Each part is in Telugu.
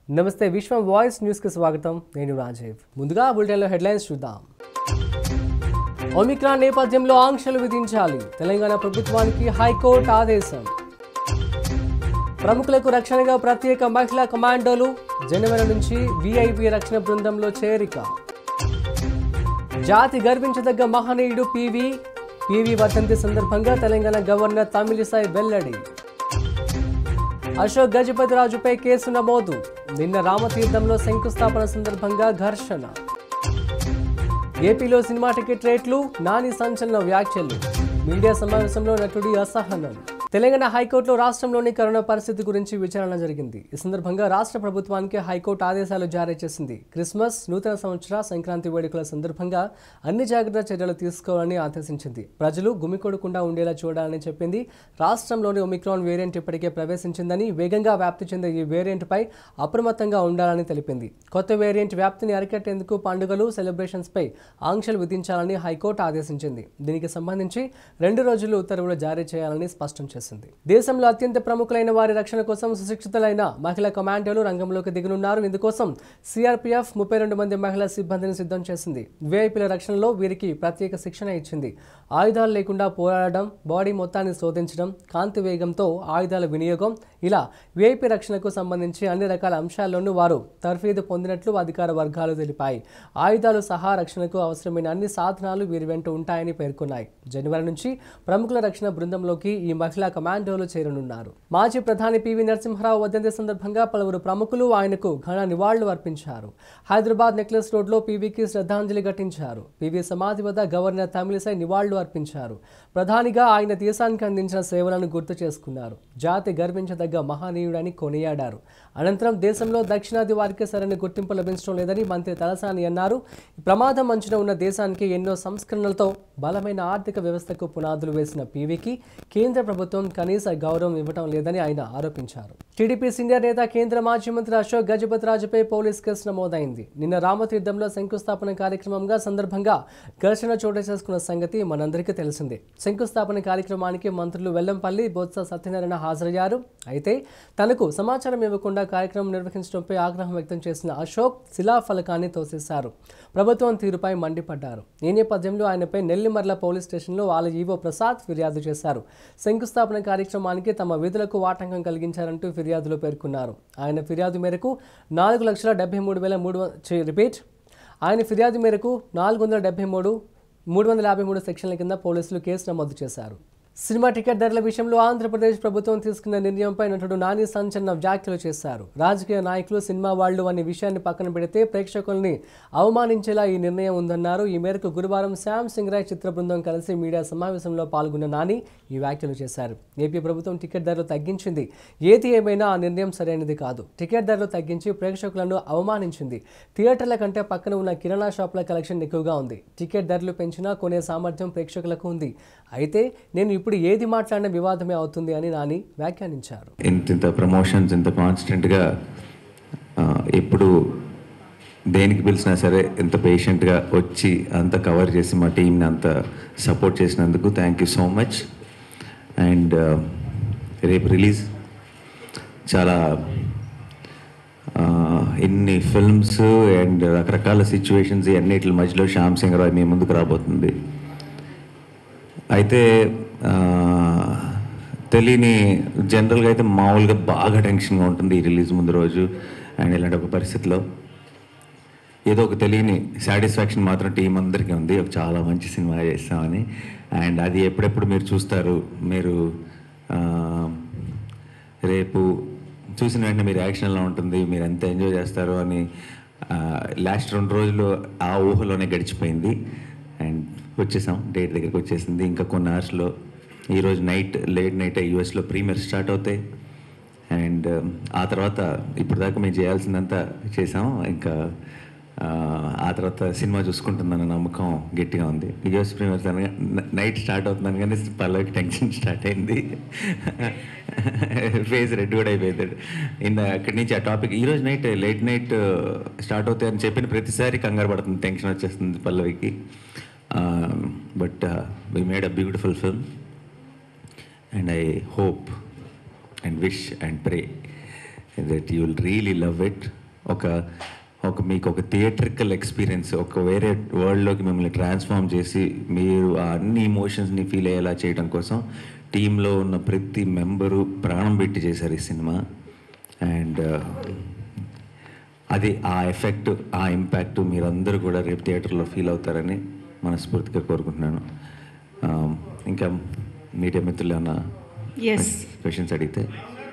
నమస్తే విశ్వం వాయిస్ న్యూస్కి స్వాగతం నేను రాజీవ్ ముందుగా బులెటిన్లో హెడ్లైన్స్ చూద్దాం ఒమిక్రాన్ నేపథ్యంలో ఆంక్షలు విధించాలి తెలంగాణ ప్రభుత్వానికి హైకోర్టు ఆదేశం ప్రముఖులకు రక్షణగా ప్రత్యేక మహిళా కమాండోలు జనవరి నుంచి విఐపి రక్షణ బృందంలో చేరిక జాతి గర్వించదగ్గ మహనీయుడు పివి పివి వర్ధంతి సందర్భంగా తెలంగాణ గవర్నర్ తమిళిసై వెల్లడి అశోక్ గజపతిరాజుపై కేసు నమోదు నిన్న రామతీర్థంలో శంకుస్థాపన సందర్భంగా ఘర్షణ ఏపీలో సినిమా టికెట్ రేట్లు నాని సంచలన వ్యాఖ్యలు మీడియా సమావేశంలో నటుడి అసహనం తెలంగాణ హైకోర్టులో రాష్ట్రంలోని కరోనా పరిస్థితి గురించి విచారణ జరిగింది ఈ సందర్భంగా రాష్ట్ర ప్రభుత్వానికి హైకోర్టు ఆదేశాలు జారీ చేసింది క్రిస్మస్ నూతన సంవత్సర సంక్రాంతి వేడుకల సందర్భంగా అన్ని జాగ్రత్త చర్యలు తీసుకోవాలని ఆదేశించింది ప్రజలు గుమికొడకుండా ఉండేలా చూడాలని చెప్పింది రాష్ట్రంలోని ఒమిక్రాన్ వేరియంట్ ఇప్పటికే ప్రవేశించిందని వేగంగా వ్యాప్తి చెందే ఈ వేరియంట్పై అప్రమత్తంగా ఉండాలని తెలిపింది కొత్త వేరియంట్ వ్యాప్తిని అరికట్టేందుకు పండుగలు సెలబ్రేషన్స్పై ఆంక్షలు విధించాలని హైకోర్టు ఆదేశించింది దీనికి సంబంధించి రెండు రోజులు ఉత్తర్వులు జారీ చేయాలని స్పష్టం చేసింది దేశంలో అత్యంత ప్రముఖులైన వారి రక్షణ కోసం సుశిక్షితులైన మహిళా కమాండోలు రంగంలోకి దిగనున్నారు ఇందుకోసం సిఆర్పీఎఫ్ ముప్పై రెండు మంది మహిళా సిబ్బందిని సిద్ధం చేసింది వీఐపీల రక్షణలో వీరికి ప్రత్యేక శిక్షణ ఇచ్చింది ఆయుధాలు లేకుండా పోరాడడం బాడీ మొత్తాన్ని శోధించడం కాంతి వేగంతో ఆయుధాల వినియోగం ఇలా వీఐపీ రక్షణకు సంబంధించి అన్ని రకాల అంశాల్లోనూ వారు తర్ఫీదు పొందినట్లు అధికార వర్గాలు తెలిపాయి ఆయుధాలు సహా రక్షణకు అవసరమైన అన్ని సాధనాలు వీరి వెంట ఉంటాయని పేర్కొన్నాయి జనవరి నుంచి ప్రముఖుల రక్షణ బృందంలోకి ఈ మహిళా కమాండోలు చేరనున్నారు మాజీ ప్రధాని పివి నరసింహారావు వర్ధంతి సందర్భంగా పలువురు ప్రముఖులు ఆయనకు ఘన నివాళులు అర్పించారు హైదరాబాద్ నెక్లెస్ రోడ్లో పీవీకి శ్రద్ధాంజలి ఘటించారు పీవీ సమాధి వద్ద గవర్నర్ తమిళిసై నివాళులు అర్పించారు ప్రధానిగా ఆయన దేశానికి అందించిన సేవలను గుర్తు చేసుకున్నారు జాతి గర్వించదగ్గ మహనీయుడని కొనియాడారు అనంతరం దేశంలో దక్షిణాది వారికి సరైన గుర్తింపు లభించడం లేదని మంత్రి తలసాని అన్నారు ఈ ప్రమాదం అంచున ఉన్న దేశానికి ఎన్నో సంస్కరణలతో బలమైన ఆర్థిక వ్యవస్థకు పునాదులు వేసిన పీవీకి కేంద్ర ప్రభుత్వం కనీస గౌరవం ఇవ్వడం లేదని ఆయన ఆరోపించారు టీడీపీ సీనియర్ నేత కేంద్ర మాజీ మంత్రి అశోక్ గజపతిరాజుపై పోలీస్ కేసు నమోదైంది నిన్న రామతీర్థంలో శంకుస్థాపన కార్యక్రమంగా సందర్భంగా ఘర్షణ చోటు చేసుకున్న సంగతి మనందరికీ తెలిసిందే శంకుస్థాపన కార్యక్రమానికి మంత్రులు వెల్లంపల్లి బొత్స సత్యనారాయణ హాజరయ్యారు అయితే తనకు సమాచారం ఇవ్వకుండా కార్యక్రమం నిర్వహించడంపై ఆగ్రహం వ్యక్తం చేసిన అశోక్ శిలాఫలకాన్ని తోసేశారు ప్రభుత్వం తీరుపై మండిపడ్డారు ఈ నేపథ్యంలో ఆయనపై నెల్లిమర్ల పోలీస్ స్టేషన్లో వాళ్ళ ఈవో ప్రసాద్ ఫిర్యాదు చేశారు శంకుస్థాపన కార్యక్రమానికి తమ విధులకు ఆటంకం కలిగించారంటూ ఫిర్యాదులో పేర్కొన్నారు ఆయన ఫిర్యాదు మేరకు నాలుగు లక్షల డెబ్బై మూడు వేల మూడు రిపీట్ ఆయన ఫిర్యాదు మేరకు నాలుగు వందల డెబ్బై మూడు మూడు వందల యాభై మూడు సెక్షన్ల కింద పోలీసులు కేసు నమోదు చేశారు సినిమా టికెట్ ధరల విషయంలో ఆంధ్రప్రదేశ్ ప్రభుత్వం తీసుకున్న నిర్ణయంపై నటుడు నాని సంచలన వ్యాఖ్యలు చేశారు రాజకీయ నాయకులు సినిమా వాళ్ళు అనే విషయాన్ని పక్కన పెడితే ప్రేక్షకుల్ని అవమానించేలా ఈ నిర్ణయం ఉందన్నారు ఈ మేరకు గురువారం శ్యామ్ సింగ్ రాయ్ చిత్ర బృందం కలిసి మీడియా సమావేశంలో పాల్గొన్న నాని ఈ వ్యాఖ్యలు చేశారు ఏపీ ప్రభుత్వం టికెట్ ధరలు తగ్గించింది ఏది ఏమైనా ఆ నిర్ణయం సరైనది కాదు టికెట్ ధరలు తగ్గించి ప్రేక్షకులను అవమానించింది థియేటర్ల కంటే పక్కన ఉన్న కిరాణా షాపుల కలెక్షన్ ఎక్కువగా ఉంది టికెట్ ధరలు పెంచినా కొనే సామర్థ్యం ప్రేక్షకులకు ఉంది అయితే నేను ఇప్పుడు ఏది మాట్లాడిన వివాదమే అవుతుంది అని నాని వ్యాఖ్యానించారు ఇంత ఇంత ప్రమోషన్స్ ఇంత కాన్స్టెంట్గా ఎప్పుడు దేనికి పిలిచినా సరే ఎంత పేషెంట్గా వచ్చి అంత కవర్ చేసి మా టీంని అంత సపోర్ట్ చేసినందుకు thank you so much and రేపు రిలీజ్ చాలా ఆ, ఇన్ని ఫిల్మ్స్ అండ్ రకరకాల సిచ్యువేషన్స్ అన్నిటి మధ్యలో శ్యామ్ సింగ్ రాయ్ మీ ముందుకు రాబోతుంది అయితే ఆ, తెలియని జనరల్గా అయితే మామూలుగా బాగా టెన్షన్గా ఉంటుంది ఈ రిలీజ్ ముందు రోజు అండ్ ఇలాంటి ఒక పరిస్థితిలో ఏదో ఒక తెలియని సాటిస్ఫాక్షన్ మాత్రం టీం అందరికీ ఉంది ఒక చాలా మంచి సినిమా చేస్తామని అండ్ అది ఎప్పుడెప్పుడు మీరు చూస్తారు మీరు ఆ, రేపు చూసిన వెంటనే మీరు యాక్షన్ ఎలా ఉంటుంది మీరు ఎంత ఎంజాయ్ చేస్తారు అని లాస్ట్ రెండు రోజులు ఆ ఊహలోనే గడిచిపోయింది అండ్ వచ్చేసాం డేట్ దగ్గరికి వచ్చేసింది ఇంకా కొన్ని అవర్స్లో ఈరోజు నైట్ లేట్ నైట్ యూఎస్లో ప్రీమియర్ స్టార్ట్ అవుతాయి అండ్ ఆ తర్వాత ఇప్పుడు దాకా మేము చేయాల్సిందంతా చేసాం ఇంకా ఆ, ఆ తర్వాత సినిమా చూసుకుంటుందన్న నమ్మకం గట్టిగా ఉంది యూఎస్ ప్రీమియర్స్ అనగా నైట్ స్టార్ట్ అవుతుందని కానీ పల్లవికి టెన్షన్ స్టార్ట్ అయింది ఫేస్ రెడ్ కూడా అయిపోయింది ఇంద అక్కడి నుంచి ఆ టాపిక్ ఈరోజు నైట్ లేట్ నైట్ స్టార్ట్ అవుతాయి అని చెప్పిన ప్రతిసారి కంగారు పడుతుంది టెన్షన్ వచ్చేస్తుంది పల్లవికి but we made a beautiful film and I hope and wish and pray that you will really love it ఒక ఒక మీకు ఒక థియేట్రికల్ ఎక్స్పీరియన్స్ ఒక వేరే వరల్డ్లోకి మిమ్మల్ని ట్రాన్స్ఫార్మ్ చేసి మీరు ఆ అన్ని ఇమోషన్స్ని ఫీల్ అయ్యేలా చేయడం కోసం టీంలో ఉన్న ప్రతి మెంబరు ప్రాణం పెట్టి చేశారు ఈ సినిమా అండ్ అది ఆ ఎఫెక్ట్ ఆ ఇంపాక్ట్ మీరందరూ కూడా రేపు థియేటర్లో ఫీల్ అవుతారని మనస్ఫూర్తిగా కోరుకుంటున్నాను Um, ఇంకా మీడియా మిత్రులు ఏమన్నా Yes. క్వశ్చన్స్ అడిగితే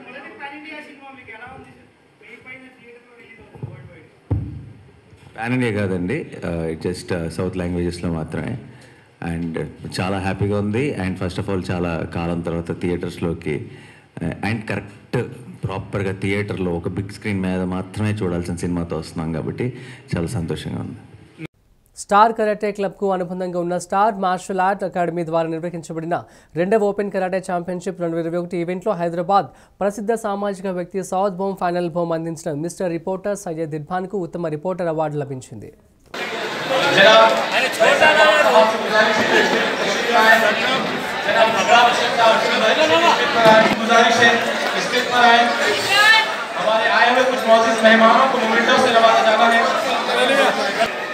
పాన్ ఇండియా కాదండి జస్ట్ సౌత్ లాంగ్వేజెస్లో మాత్రమే అండ్ చాలా హ్యాపీగా ఉంది అండ్ ఫస్ట్ ఆఫ్ ఆల్ చాలా కాలం తర్వాత థియేటర్స్లోకి అండ్ కరెక్ట్ ప్రాపర్గా థియేటర్లో ఒక బిగ్ స్క్రీన్ మీద మాత్రమే చూడాల్సిన సినిమాతో వస్తున్నాం కాబట్టి చాలా సంతోషంగా ఉంది స్టార్ కరాటే క్లబ్కు అనుబంధంగా ఉన్న స్టార్ మార్షల్ ఆర్ట్ అకాడమీ ద్వారా నిర్వహించబడిన రెండవ ఓపెన్ కరాటే ఛాంపియన్షిప్ రెండు వేల ఇరవై ఒకటి ఈవెంట్లో హైదరాబాద్ ప్రసిద్ధ సామాజిక వ్యక్తి సౌత్ బోమ్ ఫైనల్ బోమ్ అందించిన మిస్టర్ రిపోర్టర్ సయ్యద్ ఇర్ఫాన్కు ఉత్తమ రిపోర్టర్ అవార్డు లభించింది गुजारिश है स्टेज पर आए हमारे आए हुए कुछ मौजूद मेहमानों को मोमेंटो से नवाजा जाना है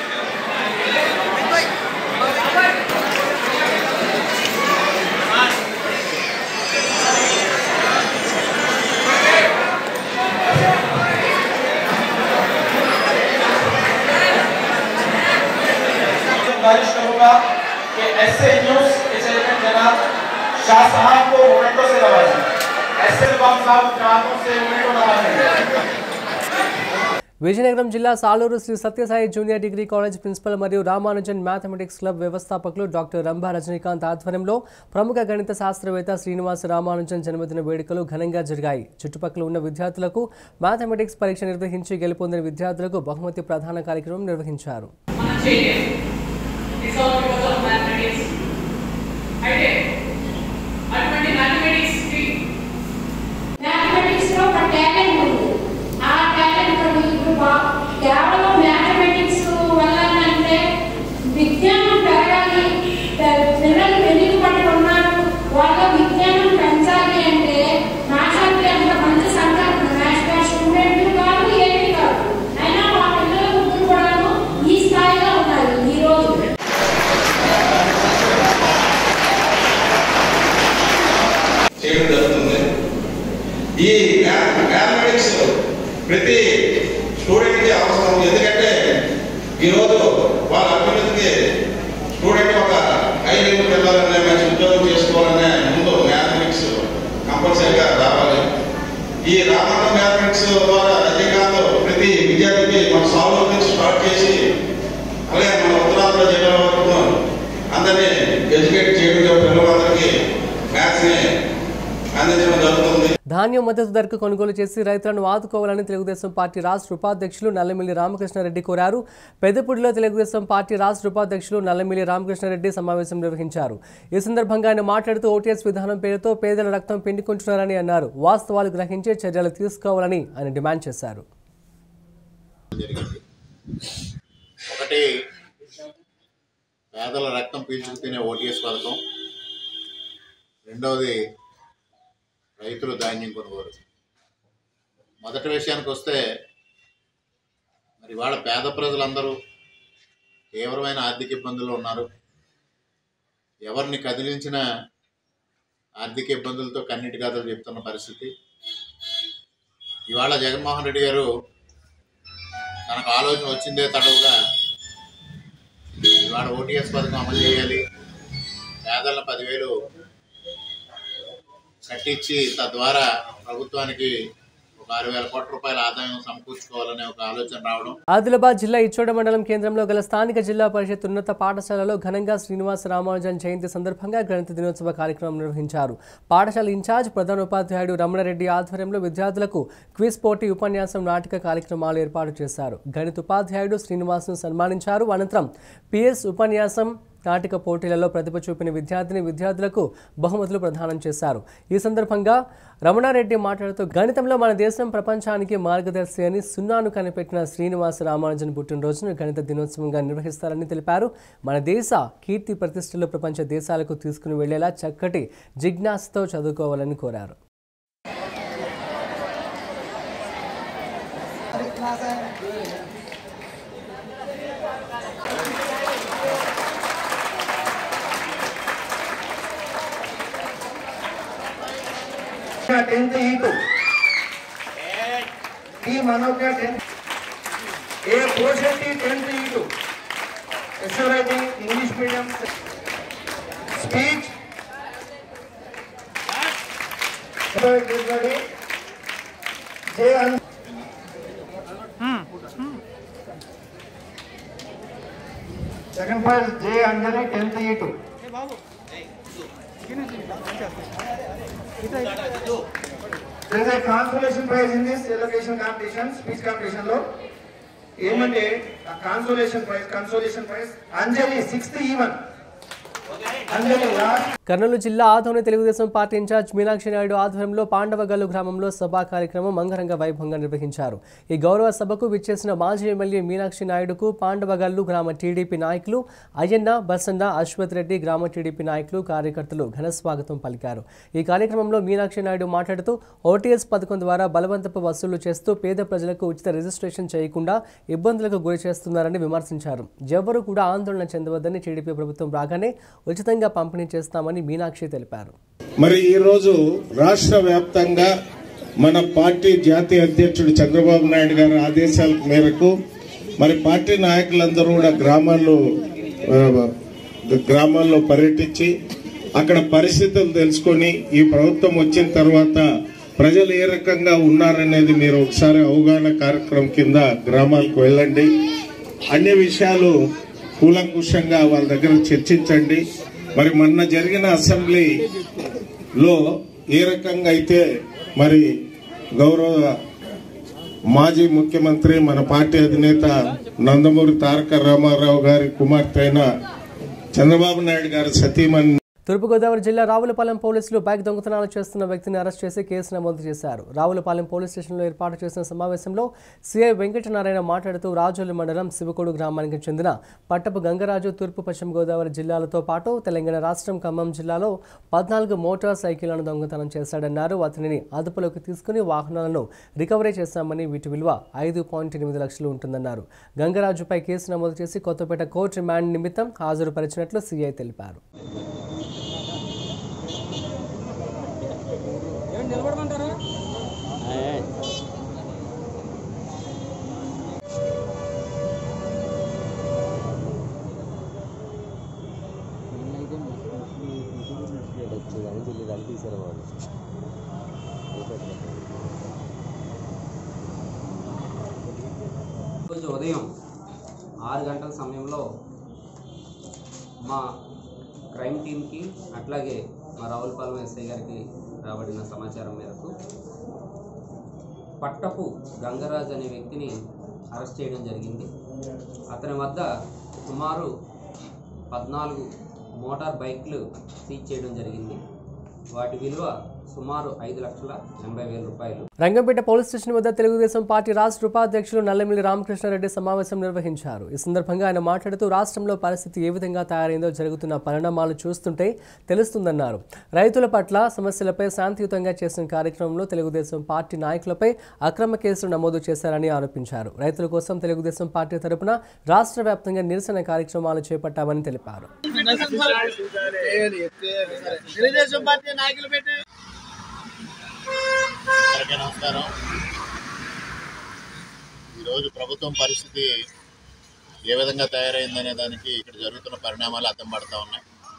गुजारिश करूंगा कि ऐसे न्यूज के चेयरमैन जनाब शाह साहब को मोमेंटो से नवाजें ऐसे बाब साहब के हाथों से मोमेंटो नवाजेंगे విజయనగరం జిల్లా Saluru Sri Sathyasai junior degree college principal మరియు రామానుజన్ మ్యాథమెటిక్స్ క్లబ్ వ్యవస్థాపకులు డాక్టర్ రంభా రజనీకాంత్ ఆధ్వర్యంలో ప్రముఖ గణిత శాస్త్రవేత్త శ్రీనివాస రామానుజన్ జన్మదిన వేడుకలు ఘనంగా జరిగాయి చుట్టుపక్కల ఉన్న విద్యార్థులకు మ్యాథమెటిక్స్ పరీక్ష నిర్వహించి గెలుపొందిన విద్యార్థులకు బహుమతి ప్రధాన కార్యక్రమం నిర్వహించారు మనం చేయలేము it's all because of mathematics అయితే అటువంటి మ్యాథమెటిక్స్కి మ్యాథమెటిక్స్ లో ఒక టాలెంట్ ఉంది ఆ టాలెంట్ తో ఇప్పుడు బా- కేవలం మ్యాథమెటిక్స్ వల్ల అంటే విజ్ఞానం పెరగాలి ప- పిల్లలు వెనుక పడి ఉన్నారు వాళ్ళ విజ్ఞానం పెంచాలి అంటే నాకంటే అంత మంచి సంకల్పం మ్యాథ్స్ స్టూడెంట్ కాదు ఏమీ కాదు అయినా మా పిల్లల ముగ్గురు కూడాను ఈ స్థాయిలో ఉన్నారు ఈ రోజు చేయడం జరుగుతుంది ఈ మ్యాథమెటిక్స్ ప్రతి స్టూడెంట్కి అవసరం ఎందుకంటే ఈరోజు వాళ్ళ అభివృద్ధికి స్టూడెంట్ ఒక హై లెవెల్కి వెళ్ళాలనే మంచి ఉద్యోగం చేసుకోవాలనే ముందు మ్యాథమెటిక్స్ కంపల్సరీగా రావాలి ఈ రామన్న మ్యాథమెటిక్స్ ద్వారా రజనీకాంత్ ప్రతి విద్యార్థికి మన సాల్వ్ నుంచి స్టార్ట్ చేసి అలాగే మన ఉత్తరాంధ్ర జిల్లా వరకు అందరినీ ఎడ్యుకేట్ చేయడం పిల్లలందరికీ మ్యాథ్స్ని అందించడం జరుగుతుంది ధాన్యం మద్దతు ధరకు కొనుగోలు చేసి రైతులను ఆదుకోవాలని తెలుగుదేశం పార్టీ రాష్ట్ర ఉపాధ్యక్షులు నల్లమిల్లి రామకృష్ణారెడ్డి కోరారు పెద్దపూడిలో తెలుగుదేశం పార్టీ రాష్ట్ర ఉపాధ్యక్షులు నల్లమిల్లి రామకృష్ణారెడ్డి సమావేశం నిర్వహించారు ఈ సందర్భంగా ఆయన మాట్లాడుతూ ఓటీఎస్ విధానం పేరుతో పేదల రక్తం పిండుకుంటున్నారని అన్నారు వాస్తవాలు గ్రహించే చర్యలు తీసుకోవాలని ఆయన డిమాండ్ చేశారు జరిగింది ఒకటి పేదల రక్తం పీల్చుకు తినే ఓటీఎస్ పథకం రెండవది రైతులు ధాన్యం కొనుగోలు మొదటి విషయానికి వస్తే మరి వాళ్ళ పేద ప్రజలందరూ తీవ్రమైన ఆర్థిక ఇబ్బందుల్లో ఉన్నారు ఎవరిని కదిలించిన ఆర్థిక ఇబ్బందులతో కన్నీటి కథలు చెప్తున్న పరిస్థితి ఇవాళ జగన్మోహన్ రెడ్డి గారు తనకు ఆలోచన వచ్చిందే తడవుగా ఇవాళ ఓటీఎస్ పథకం అమలు చేయాలి పేదలను పదివేలు కట్టించి తద్వారా ప్రభుత్వానికి ఒక ఆరు వేల కోట్ల రూపాయల ఆదాయం సమకూర్చుకోవాలనే ఒక ఆలోచన రావడం ఆదిలాబాద్ జిల్లా ఇచ్చోడ మండలం కేంద్రంలో గల స్థానిక జిల్లా పరిషత్ ఉన్నత పాఠశాలలో ఘనంగా శ్రీనివాస రామానుజన్ జయంతి సందర్భంగా గణిత దినోత్సవ కార్యక్రమం నిర్వహించారు పాఠశాల ఇన్ఛార్జ్ ప్రధాన ఉపాధ్యాయుడు రమణారెడ్డి ఆధ్వర్యంలో విద్యార్థులకు క్విజ్ పోటీ ఉపన్యాసం నాటక కార్యక్రమాలు ఏర్పాటు చేశారు గణిత ఉపాధ్యాయుడు శ్రీనివాస్ను సన్మానించారు అనంతరం పిఎస్ ఉపన్యాసం నాటిక పోటీలలో ప్రతిభ చూపిన విద్యార్థిని విద్యార్థులకు బహుమతులు ప్రదానం చేశారు ఈ సందర్భంగా రమణారెడ్డి మాట్లాడుతూ గణితంలో మన దేశం ప్రపంచానికి మార్గదర్శి అని సున్నాను కనిపెట్టిన శ్రీనివాస రామానుజన్ పుట్టినరోజును గణిత దినోత్సవంగా నిర్వహిస్తారని తెలిపారు మన దేశ కీర్తి ప్రతిష్టలు ప్రపంచ దేశాలకు తీసుకుని వెళ్లేలా చక్కటి జిజ్ఞాసతో చదువుకోవాలని కోరారు tenth E two T Manoj का tenth A portion T tenth E two extra writing English medium speech J अन second prize J Anjali tenth E two There is a consolation prize in this education competition, speech competition లో ఏమంటే consolation prize consolation prize Anjali sixth even Anjali last Kurnool జిల్లా ఆదోని తెలుగుదేశం పార్టీ ఇన్ఛార్జ్ మీనాక్షి నాయుడు ఆధ్వర్యంలో పాండవగల్లు గ్రామంలో సభా కార్యక్రమం అంగరంగ వైభవంగా నిర్వహించారు ఈ గౌరవ సభకు విచ్చేసిన మాజీ ఎమ్మెల్యే మీనాక్షి నాయుడుకు పాండవగల్లు గ్రామ టీడీపీ నాయకులు అయ్యన్న బసన్న అశ్వత్ రెడ్డి గ్రామ టీడీపీ నాయకులు కార్యకర్తలు ఘన స్వాగతం పలికారు ఈ కార్యక్రమంలో మీనాక్షి నాయుడు మాట్లాడుతూ ఓటీఎస్ పథకం ద్వారా బలవంతపు వసూలు చేస్తూ పేద ప్రజలకు ఉచిత రిజిస్ట్రేషన్ చేయకుండా ఇబ్బందులకు గురి చేస్తున్నారని విమర్శించారు ఎవరు కూడా ఆందోళన చెందవద్దని టీడీపీ ప్రభుత్వం రాగానే ఉచితంగా పంపిణీ చేస్తామని మీనాక్షి తెలిపారు మరి ఈరోజు రాష్ట్ర వ్యాప్తంగా మన పార్టీ జాతీయ అధ్యక్షుడు చంద్రబాబు నాయుడు గారి ఆదేశాల మేరకు మరి పార్టీ నాయకులందరూ కూడా గ్రామాల్లో ఆ, గ్రామాల్లో పర్యటించి అక్కడ పరిస్థితులు తెలుసుకొని ఈ ప్రభుత్వం వచ్చిన తర్వాత ప్రజలు ఏ రకంగా ఉన్నారనేది మీరు ఒకసారి అవగాహన కార్యక్రమం కింద గ్రామాలకు వెళ్ళండి అన్ని విషయాలు కూలంకుషంగా వాళ్ళ దగ్గర చర్చించండి మరి మొన్న జరిగిన అసెంబ్లీలో ఏ రకంగా అయితే మరి గౌరవ మాజీ ముఖ్యమంత్రి మన పార్టీ అధినేత నందమూరి తారక రామారావు గారి కుమార్తె అయిన చంద్రబాబు నాయుడు గారి సతీమణి తూర్పుగోదావరి జిల్లా రావులపాలెం పోలీసులు బైక్ దొంగతనాలు చేస్తున్న వ్యక్తిని అరెస్ట్ చేసి కేసు నమోదు చేశారు రావులపాలెం పోలీస్ స్టేషన్లో ఏర్పాటు చేసిన సమావేశంలో సీఐ వెంకటనారాయణ మాట్లాడుతూ రాజోలు మండలం శివకోడు గ్రామానికి చెందిన పట్టపు గంగరాజు తూర్పు పశ్చిమ గోదావరి జిల్లాలతో పాటు తెలంగాణ రాష్ట్రం ఖమ్మం జిల్లాలో పద్నాలుగు మోటార్ సైకిళ్లను దొంగతనం చేశాడన్నారు అతనిని అదుపులోకి తీసుకుని వాహనాలను రికవరీ చేశామని వీటి విలువ ఐదు పాయింట్ ఎనిమిది లక్షలు ఉంటుందన్నారు గంగరాజుపై కేసు నమోదు చేసి కొత్తపేట కోర్టు రిమాండ్ నిమిత్తం హాజరుపరిచినట్లు సీఐ తెలిపారు రోజు ఉదయం ఆరు గంటల సమయంలో మా క్రైమ్ టీంకి అట్లాగే మా రావులపాలెం ఎస్ఐ గారికి రాబడిన సమాచారం మేరకు పట్టపు గంగరాజ్ అనే వ్యక్తిని అరెస్ట్ చేయడం జరిగింది అతని వద్ద సుమారు పద్నాలుగు మోటార్ బైక్లు సీజ్ చేయడం జరిగింది వాటి విలువ సుమారు ఐదు లక్షల ఎనభై వేల రూపాయలు రంగంపేట పోలీస్ స్టేషన్ వద్ద తెలుగుదేశం పార్టీ రాష్ట్ర ఉపాధ్యక్షులు నల్లమిల్లి రామకృష్ణారెడ్డి సమావేశం నిర్వహించారు ఈ సందర్భంగా ఆయన మాట్లాడుతూ రాష్ట్రంలో పరిస్థితి ఏ విధంగా తయారైందో జరుగుతున్న పరిణామాలు చూస్తుంటే తెలుస్తుందన్నారు రైతుల పట్ల సమస్యలపై శాంతియుతంగా చేసిన కార్యక్రమంలో తెలుగుదేశం పార్టీ నాయకులపై అక్రమ కేసులు నమోదు చేశారని ఆరోపించారు రైతుల కోసం తెలుగుదేశం పార్టీ తరపున రాష్ట్ర వ్యాప్తంగా నిరసన కార్యక్రమాలు చేపట్టామని తెలిపారు తెలుగుదేశం పార్టీ నాయకులు పెట్టి అందరికీ నమస్కారం ఈరోజు ప్రభుత్వం పరిస్థితి ఏ విధంగా తయారైందనే దానికి ఇక్కడ జరుగుతున్న పరిణామాలు అర్థం పడతా ఉన్నాయి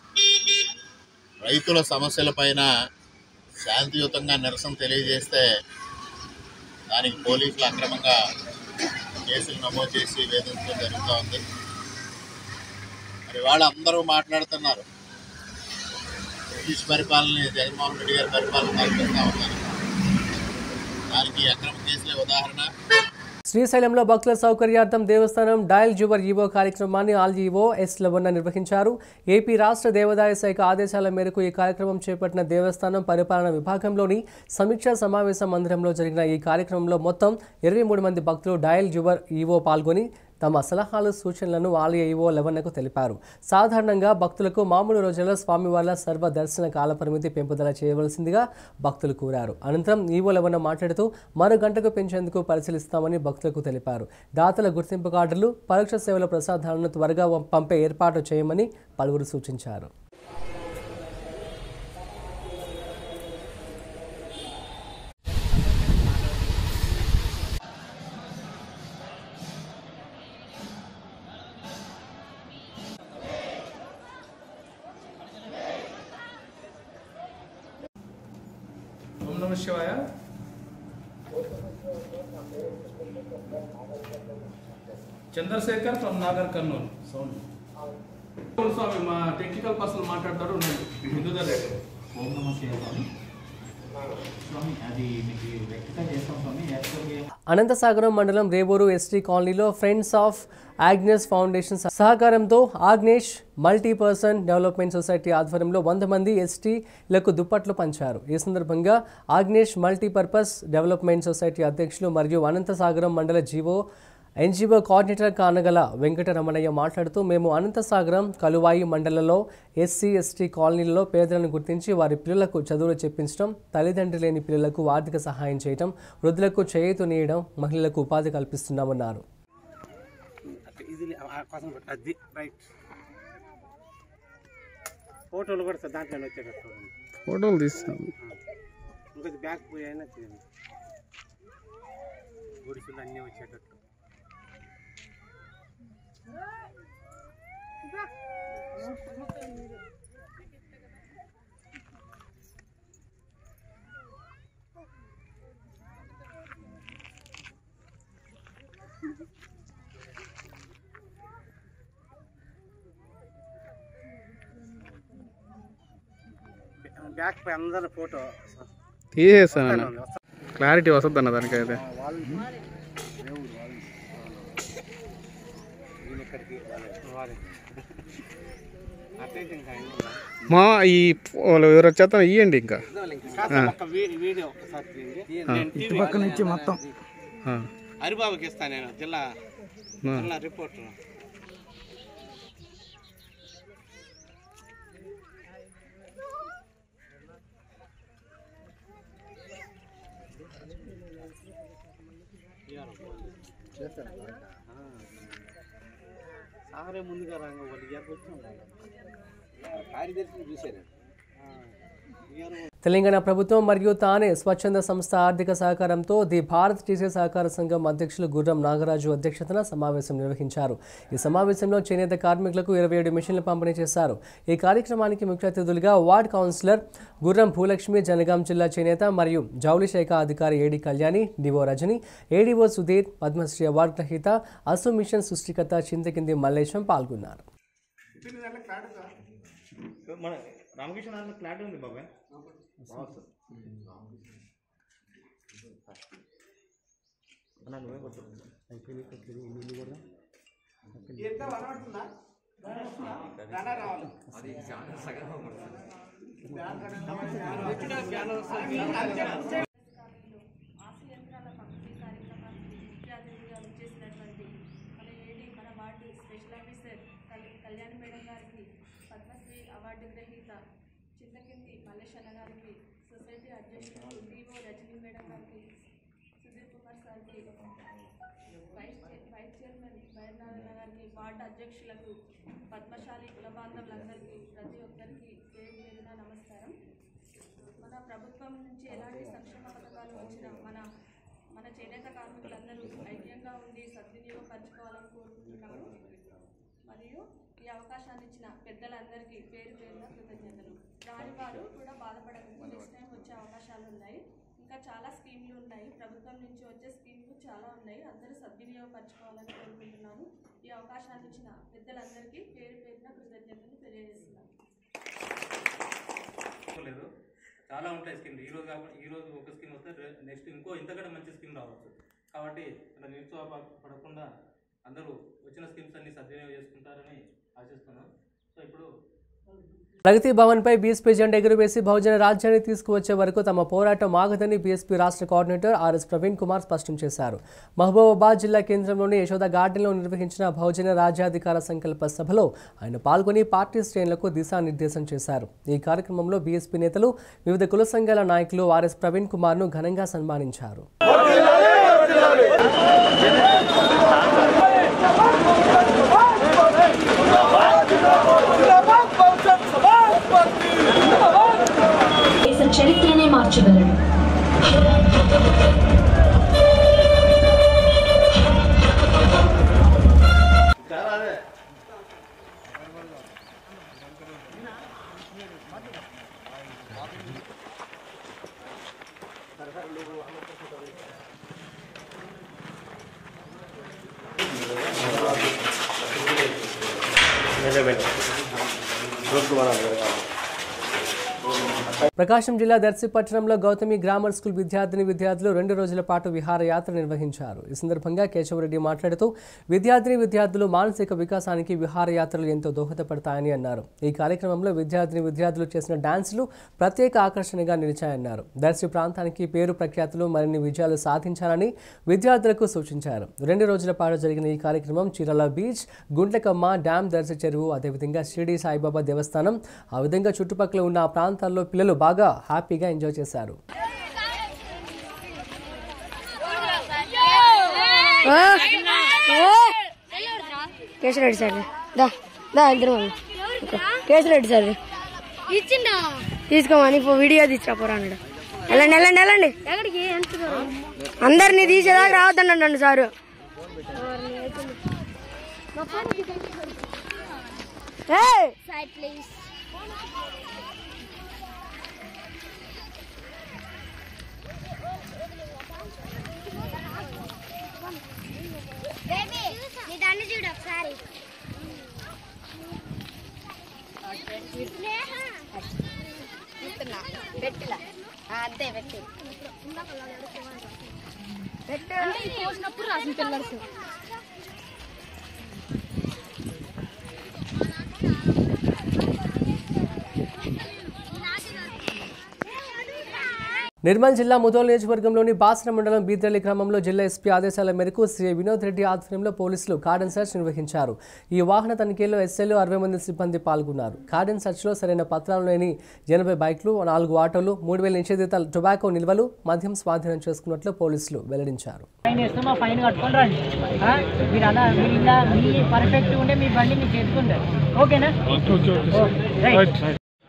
రైతుల సమస్యలపైన శాంతియుతంగా నిరసన తెలియజేస్తే దానికి పోలీసులు అక్రమంగా కేసులు నమోదు చేసి వేధించడం జరుగుతూ ఉంది మరి వాళ్ళు అందరూ మాట్లాడుతున్నారు బ్రిటిష్ పరిపాలన జగన్మోహన్ రెడ్డి గారి పరిపాలన కల్పిస్తూ ఉన్నారు దానికి ఈ అక్రమ కేసులే ఉదాహరణ శ్రీశైలంలో భక్తుల సౌకర్యార్థం దేవస్థానం డయల్ జువర్ ఈవో కార్యక్రమాన్ని ఆల్ ఈవో ఎస్ లవన్న నిర్వహించారు ఏపీ రాష్ట్ర దేవాదాయ శాఖ ఆదేశాల మేరకు ఈ కార్యక్రమం చేపట్టిన దేవస్థానం పరిపాలన విభాగంలోని సమీక్షా సమావేశ మందిరంలో జరిగిన ఈ కార్యక్రమంలో మొత్తం ఇరవై మూడు మంది భక్తులు డయల్ జువర్ ఈవో పాల్గొని తమ సలహాలు సూచనలను ఆలయ ఈవో లెవెన్కు తెలిపారు సాధారణంగా భక్తులకు మామూలు రోజుల్లో స్వామివార్ల సర్వ దర్శన కాలపరిమితి పెంపుదల చేయవలసిందిగా భక్తులు కోరారు అనంతరం ఈవో లెవెన్ మాట్లాడుతూ మరో గంటకు పెంచేందుకు పరిశీలిస్తామని భక్తులకు తెలిపారు దాతల గుర్తింపు కార్డులు పరోక్ష సేవల ప్రసాదాలను త్వరగా పంపే ఏర్పాటు చేయమని పలువురు సూచించారు ఓం నమ శివాయ చంద్రశేఖర్ ఫ్రమ్ నాగర్ కర్నూలు సౌండ్ స్వామి మా టెక్నికల్ పర్సన్ మాట్లాడతారు ఉండండి హిందూధర్ రెడ్డి ఓం నమ శివాయ స్వామి అది మీకు వ్యక్తిగా చేస్తాం స్వామి యాక్చువల్గా అనంతసాగరం మండలం రేవూరు ఎస్టీ కాలనీలో ఫ్రెండ్స్ ఆఫ్ ఆగ్నేస్ ఫౌండేషన్ సహకారంతో Agnes multi person development society ఆధ్వర్యంలో వంద మంది ఎస్టీలకు దుప్పట్లు పంచారు ఈ సందర్భంగా ఆగ్నేష్ మల్టీపర్పస్ డెవలప్మెంట్ సొసైటీ అధ్యక్షులు మరియు అనంతసాగరం మండల GO NGO coordinator Kanagala Venkataramanaiah మాట్లాడుతూ మేము అనంతసాగరం కలువాయి మండలంలో ఎస్సీ ఎస్టీ కాలనీలలో పేదలను గుర్తించి వారి పిల్లలకు చదువులు చెప్పించడం తల్లిదండ్రులు లేని పిల్లలకు ఆర్థిక సహాయం చేయడం వృద్ధులకు చేయూతనీయడం మహిళలకు ఉపాధి కల్పిస్తున్నామన్నారు ఇది కోసం అది రైట్ ఫోటోలు కూడా సార్ దాంట్లో వచ్చేటట్టు ఫోటోలు తీస్తాం ఇంకొంచెం బ్యాక్ పోయి అయినా చేయండి గుడిసెలు అన్నీ వచ్చేటట్టు బ్యాక్ పై అందరి ఫోటో తీసేస్తాను క్లారిటీ వస్తుంది అన్న దానికైతే వాళ్ళు దేవుడు వాళ్ళు ఈయన ఇక్కడికి వాళ్ళు అట్లయితే ఇంకా ఆయన ఉన్నా. మా ఈ వాళ్ళు ఎవరు వచ్చేస్తాం ఇవ్వండి ఇంకా కాస్త ఆ. ఒక్క వీ- వీడియో ఒకసారి తీయండి. ఆ. నేను టీవీ ఇటుపక్క నుంచి మొత్తం. ఆ. హరిబాబుకి ఇస్తాను నేను జిల్లా ఆ. జిల్లా రిపోర్టర్ సారే ముందుగా రాంగ వాళ్ళు ఇయర్ వచ్చి కార్యదర్శిని చూశారు తెలంగాణ ప్రభుత్వం మరియు తానే స్వచ్ఛంద సంస్థ ఆర్థిక సహకారంతో ది భారత్ టీసీ సహకార సంఘం అధ్యక్షులు గుర్రం నాగరాజు అధ్యక్షతన సమావేశం నిర్వహించారు ఈ సమావేశంలో చేనేత కార్మికులకు ఇరవై ఏడు మిషన్లు పంపిణీ చేశారు ఈ కార్యక్రమానికి ముఖ్య అతిథులుగా వార్డ్ కౌన్సిలర్ గుర్రం భూలక్ష్మి జనగాం జిల్లా చేనేత మరియు జౌళి శాఖ అధికారి AD Kalyani DO Rajani ADO Sudheer Padmashri award గ్రహీత అసు మిషన్ సృష్టికర్త చింతకింది మల్లేశం పాల్గొన్నారు మన రామకృష్ణ ఫ్లాట్ ఉంది బాబాయ్ బాగుంది అన్న నువ్వే కొట్టు ఎంత వనబడుతుందా దానా రావాలి అది చాలా సగం ఆసు యంత్రాల పంపిణీ కార్యక్రమానికి ముఖ్య అతిథిగా విచ్చేసినటువంటి మన ఏడి మన వార్డు స్పెషల్ ఆఫీసర్ కల్- కళ్యాణ్ మేడం గారికి పద్మశ్రీ అవార్డు గ్రహీత చింతకింది మల్లేశన్న గారికి సొసైటీ అధ్యక్షులు డిఓ రజనీ మేడం గారికి సుధీర్ కుమార్ సార్కి vice chair- vice chairman Byrnarayana గారికి వార్డు అధ్యక్షులకు పద్మశాలి కుల బాంధవులందరికీ ప్రతి ఒక్కరికి పేరు పేరున నమస్కారం మన ప్రభుత్వం నుంచి ఎలాంటి సంక్షేమ పథకాలు వచ్చినా మన మన చేనేత కార్మికులందరూ ఐక్యంగా ఉండి సద్వినియోగపరచుకోవాలని కోరుకుంటున్నాము మరియు ఈ అవకాశాన్ని ఇచ్చిన పెద్దలందరికీ పేరు పేరున కృతజ్ఞతలు రాని వారు కూడా బాధపడకండి నెక్స్ట్ టైం వచ్చే అవకాశాలు ఉన్నాయి ఇంకా చాలా స్కీమ్లు ఉన్నాయి ప్రభుత్వం నుంచి వచ్చే స్కీమ్లు చాలా ఉన్నాయి అందరూ సద్వినియోగపరచుకోవాలని కోరుకుంటున్నాను ఈ అవకాశాన్ని ఇచ్చిన పెద్దలందరికీ పేరు పేరున కృతజ్ఞతలు తెలియజేస్తున్నాను లేదు చాలా ఉంటాయి స్కీమ్లు ఈ రోజు కాకుండా ఈ రోజు ఒక స్కీమ్ వస్తే రే- నెక్స్ట్ ఇంకో ఇంతకంటే మంచి స్కీమ్ రావచ్చు కాబట్టి అలా నిరుత్సాహపడకుండా అందరూ వచ్చిన స్కీమ్స్ అన్ని సద్వినియోగం చేసుకుంటారని ఆశిస్తున్నాం సో ఇప్పుడు ప్రగతి భవన్పై బీఎస్పీ జెండా ఎగురవేసి బహుజన రాజ్యాన్ని తీసుకువచ్చే వరకు తమ పోరాటం ఆగదని బీఎస్పీ రాష్ట్ర కోఆర్డినేటర్ ఆర్ఎస్ ప్రవీణ్ కుమార్ స్పష్టం చేశారు మహబూబాబాద్ జిల్లా కేంద్రంలోని యశోద గార్డెన్లో నిర్వహించిన బహుజన రాజ్యాధికార సంకల్ప సభలో ఆయన పాల్గొని పార్టీ శ్రేణులకు దిశానిర్దేశం చేశారు ఈ కార్యక్రమంలో బీఎస్పీ నేతలు వివిధ కుల సంఘాల నాయకులు ఆర్ఎస్ ప్రవీణ్ కుమార్ను ఘనంగా సన్మానించారు దేశ చరిత్రనే మార్చగలడు ప్రకాశం జిల్లా దర్శిపట్టణంలో గౌతమి గ్రామర్ స్కూల్ విద్యార్థిని విద్యార్థులు రెండు రోజుల పాటు విహారయాత్ర నిర్వహించారు ఈ సందర్భంగా కేశవరెడ్డి మాట్లాడుతూ విద్యార్థిని విద్యార్థులు మానసిక వికాసానికి విహారయాత్రలు ఎంతో దోహదపడతాయని అన్నారు ఈ కార్యక్రమంలో విద్యార్థిని విద్యార్థులు చేసిన డాన్సులు ప్రత్యేక ఆకర్షణగా నిలిచాయన్నారు దర్శి ప్రాంతానికి పేరు ప్రఖ్యాతులు మరిన్ని విజయాలు సాధించాలని విద్యార్థులకు సూచించారు రెండు రోజుల పాటు జరిగిన ఈ కార్యక్రమం చీరాల బీచ్ గుండ్లకమ్మ డ్యామ్ దర్శి చెరువు అదేవిధంగా షిరిడి సాయిబాబా దేవస్థానం ఆ విధంగా చుట్టుపక్కల ఉన్న ఆ ప్రాంతాల్లో పిల్లలు బాగా హ్యాపీగా ఎంజాయ్ చేశారు కేశరెడ్డి సార్ దా దా ఇద్దరు వాళ్ళు కేశరెడ్డి సార్ ఇచ్చిండా తీసుకోమని ఇప్పుడు వీడియో తీసుకురా పోరా అన్నాడు వెళ్ళండి వెళ్ళండి వెళ్ళండి ఎక్కడికి ఎంత దూరం అందరినీ తీసేదాకా రావద్దన్నాడు సారు ఏయ్! సైడ్ ప్లీజ్ బేబీ నీ దాన్ని చూడు ఒకసారి పెట్టిలా అంతే పెట్టి అంటే ఈ పోసినప్పుడు రాసిన పిల్లర్స్ నిర్మల్ జిల్లా ముదోల్ నియోజకవర్గంలోని బాసర మండలం బీద్రల్లి గ్రామంలో జిల్లా ఎస్పీ ఆదేశాల మేరకు శ్రీ వినోద్ రెడ్డి ఆధ్వర్యంలో పోలీసులు కార్డన్ సెర్చ్ నిర్వహించారు ఈ వాహన తనిఖీలో ఎస్ఐలు అరవై మంది సిబ్బంది పాల్గొన్నారు కార్డన్ సెర్చ్లో సరైన పత్రాలు లేని ఎనభై బైక్లు నాలుగు ఆటోలు మూడు వేల నిషేధిత టొబాకో నిల్వలు మద్యం స్వాధీనం చేసుకున్నట్లు పోలీసులు వెల్లడించారు ఫైన్ వేస్తే మా ఫైన్ కట్టుకొని రండి ఆ? మీరు అలా మీరు ఇలా మీ పర్ఫెక్ట్ ఉండే మీ బండి మీకు చేసుకుంటారు ఓకేనా ఓకే, రైట్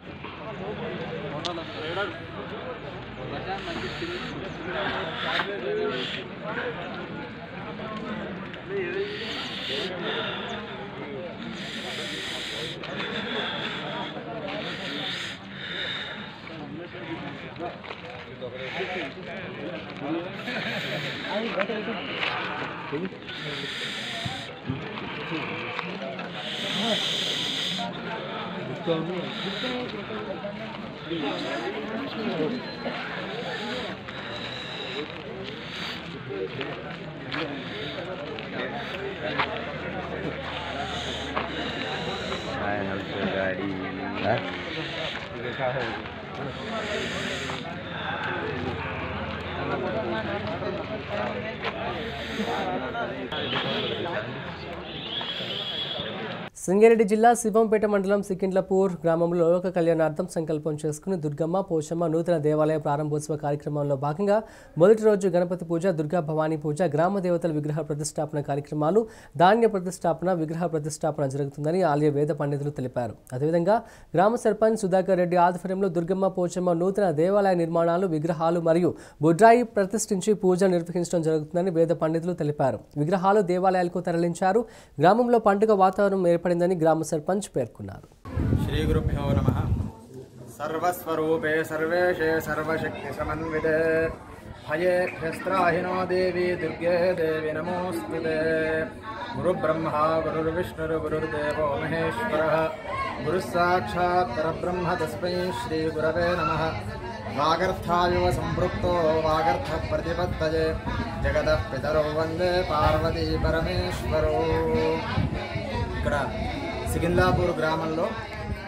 సంగారెడ్డి జిల్లా శివంపేట మండలం సికిండ్లపూర్ గ్రామంలో లోక కళ్యాణార్థం సంకల్పం చేసుకుని దుర్గమ్మ పోషమ్మ నూతన దేవాలయ ప్రారంభోత్సవ కార్యక్రమంలో భాగంగా మొదటి రోజు గణపతి పూజ దుర్గా భవానీ పూజ గ్రామ దేవతల విగ్రహ ప్రతిష్టాపన కార్యక్రమాలు ధాన్య ప్రతిష్టాపన విగ్రహ ప్రతిష్టాపన జరుగుతుందని ఆలయ వేద పండితులు తెలిపారు అదేవిధంగా గ్రామ సర్పంచ్ సుధాకర్ రెడ్డి ఆధ్వర్యంలో దుర్గమ్మ పోచమ్మ నూతన దేవాలయ నిర్మాణాలు విగ్రహాలు మరియు బుడ్రాయి ప్రతిష్ఠించి పూజ నిర్వహించడం జరుగుతుందని వేద పండితులు తెలిపారు విగ్రహాలు దేవాలయాలకు తరలించారు గ్రామంలో పండుగ వాతావరణం ఏర్పడిందని గ్రామ సర్పంచ్ పేర్కొన్నారు శ్రీ గురుభ్యో నమ సర్వస్వరూపే సర్వేషే సర్వశక్తి సమన్వితే భయేభ్యస్త్రాహినో దేవి దుర్గే దేవి నమోస్తుతే గురు బ్రహ్మ గురుర్విష్ణుర్ గురుర్దేవో మహేశ్వర గురు సాక్షాత్ పరబ్రహ్మ తస్మై శ్రీ గురవే నమ వాగర్థాయువ సంపృక్తో వాగర్థ ప్రతిపత్తయే జగత పితరో వందే పార్వతీ పరమేశ్వరో ఇక్కడ సికింద్లాపూర్ గ్రామంలో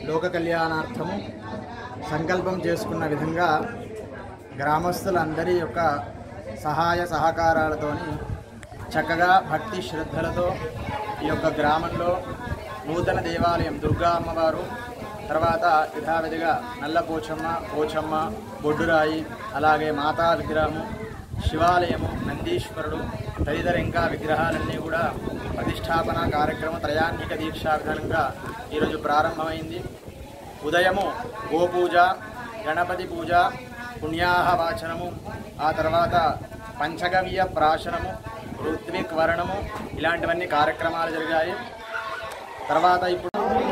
లోక కళ్యాణార్థము సంకల్పం చేసుకున్న విధంగా గ్రామస్తులందరి యొక్క సహాయ సహకారాలతోని చక్కగా భక్తి శ్రద్ధలతో ఈ యొక్క గ్రామంలో నూతన దేవాలయం దుర్గా అమ్మవారు తర్వాత యథావిధిగా నల్ల పోచమ్మ పోచమ్మ బొడ్డురాయి అలాగే మాతా విగ్రహము శివాలయము నందీశ్వరుడు తదితర ఇంకా విగ్రహాలన్నీ కూడా ప్రతిష్టాపన కార్యక్రమం త్రయాన్నిక దీక్షా విధానంగా ఈరోజు ప్రారంభమైంది ఉదయము గోపూజ గణపతి పూజ పుణ్యాహ వాచనము ఆ తర్వాత పంచగవ్య ప్రాశనము ఋత్విక్ వర్ణము ఇలాంటివన్నీ కార్యక్రమాలు జరిగాయి తర్వాత ఇప్పుడు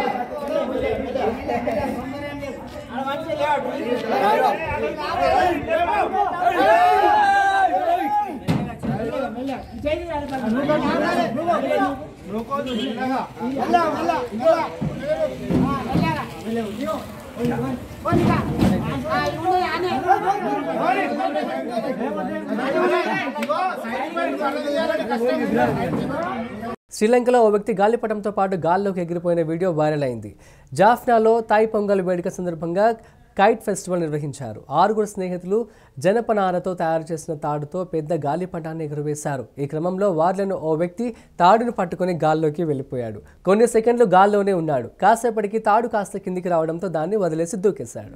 శ్రీలంకలో ఓ వ్యక్తి గాలిపటంతో పాటు గాల్లోకి ఎగిరిపోయిన వీడియో వైరల్ అయింది జాఫ్నాలో తాయ్ పొంగల్ వేడుక సందర్భంగా కైట్ ఫెస్టివల్ నిర్వహించారు ఆరుగురు స్నేహితులు జనపనారతో తయారు చేసిన తాడుతో పెద్ద గాలిపటాన్ని ఎగురవేశారు ఈ క్రమంలో వారిలను ఓ వ్యక్తి తాడును పట్టుకొని గాల్లోకి వెళ్ళిపోయాడు కొన్ని సెకండ్లు గాల్లోనే ఉన్నాడు కాసేపటికి తాడు కాస్త కిందికి రావడంతో దాన్ని వదిలేసి దూకేశాడు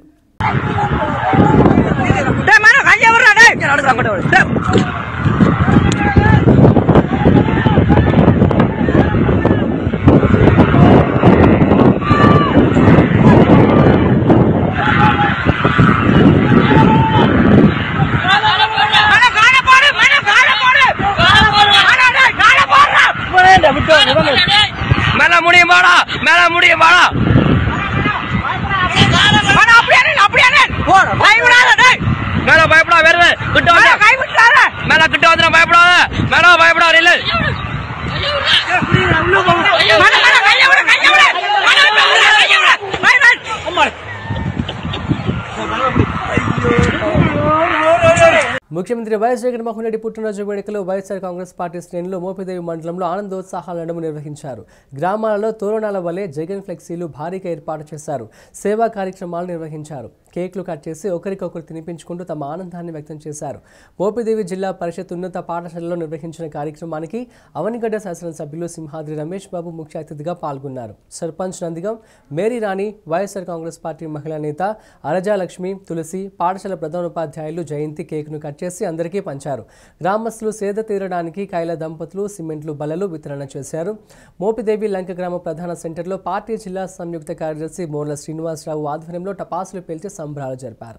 மேல முடியும் வாடா மேல முடியும் வாடா மேல பயப்படா வருது கிட்ட வந்து மேல கிட்ட வந்து பயப்படாத மேல பயப்படாத இல்ல ముఖ్యమంత్రి వైఎస్ జగన్మోహన్ రెడ్డి పుట్టినరోజు వేడుకలో వైఎస్ఆర్ కాంగ్రెస్ పార్టీ శ్రేణులు మోపిదేవి మండలంలో ఆనందోత్సాహాల నడుము నిర్వహించారు గ్రామాలలో తోరణాల వలె జగన్ ఫ్లెక్సీలు భారీగా ఏర్పాటు చేశారు సేవా కార్యక్రమాలు నిర్వహించారు కేక్లు కట్ చేసి ఒకరికొకరు తినిపించుకుంటూ తమ ఆనందాన్ని వ్యక్తం చేశారు మోపిదేవి జిల్లా పరిషత్ ఉన్నత పాఠశాలలో నిర్వహించిన కార్యక్రమానికి అవనిగడ్డ శాసనసభ్యులు సింహాద్రి రమేష్ బాబు ముఖ్య అతిథిగా పాల్గొన్నారు sarpanch Nandigam Mary Rani YSR Congress party మహిళా నేత అరజాలక్ష్మి తులసి పాఠశాల ప్రధానోపాధ్యాయులు జయంతి కేక్ను కట్ చేసి అందరికీ పంచారు గ్రామస్తులు సేద తీరడానికి కైల దంపతులు సిమెంట్లు బలలు వితరణ చేశారు మోపిదేవి లంక గ్రామ ప్రధాన సెంటర్లో పార్టీ జిల్లా సంయుక్త కార్యదర్శి మోర్ల శ్రీనివాసరావు ఆధ్వర్యంలో టపాసులు పేల్చి సంబరాలు జరిపారు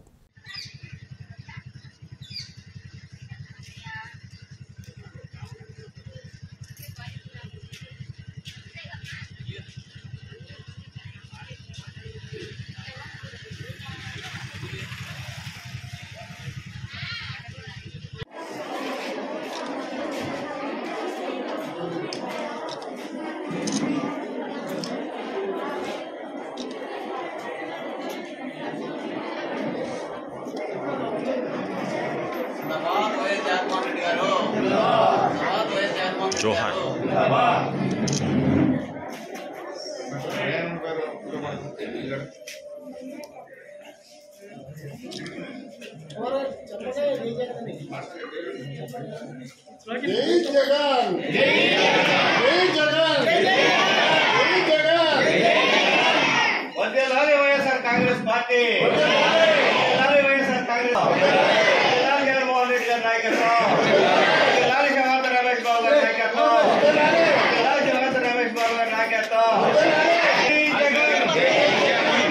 జై జగన్ జై జగన్ జై జగన్ వర్ధిల్లాలి వైఎస్ఆర్ కాంగ్రెస్ పార్టీ వర్ధిల్లాలి వైఎస్ఆర్ కాంగ్రెస్ వర్ధిల్లాలి జగన్మోహన్ రెడ్డి గారి నాయకత్వం వర్ధిల్లాలి శివాంత రమేష్ బాబు గారి నాయకత్వం వర్ధిల్లాలి శివాంత రమేష్ బాబు గారి నాయకత్వం జై జగన్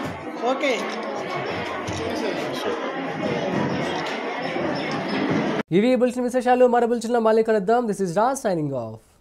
ఓకే ఇవి బులెటిన్ విశేషాలు మరో బులెటిన్లో మళ్ళీ కలుద్దాం this is Raj signing of